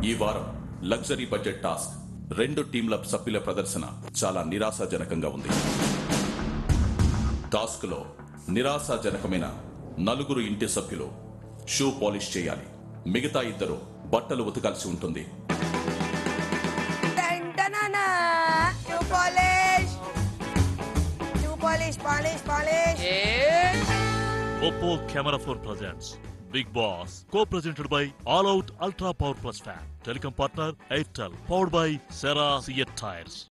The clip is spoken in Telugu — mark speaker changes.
Speaker 1: ఈ వారం లగ్జరీ బడ్జెట్ టాస్క్ రెండు టీంల సభ్యుల ప్రదర్శన చాలా నిరాశాజనకంగా ఉంది టాస్క్ లో నిరాశాజనకమైన నలుగురు ఇంటి సభ్యులు షూ పాలిష్ చేయాలి మిగతా ఇద్దరు బట్టలు ఉతకాల్సి ఉంటుంది
Speaker 2: టంటననా shoe polish shoe polish polish polish
Speaker 3: Oppo Camera Phone presents Big Boss, co-presented by All Out Ultra Power Plus Fan. Telecom partner Airtel, powered by Serra Fiat Tires.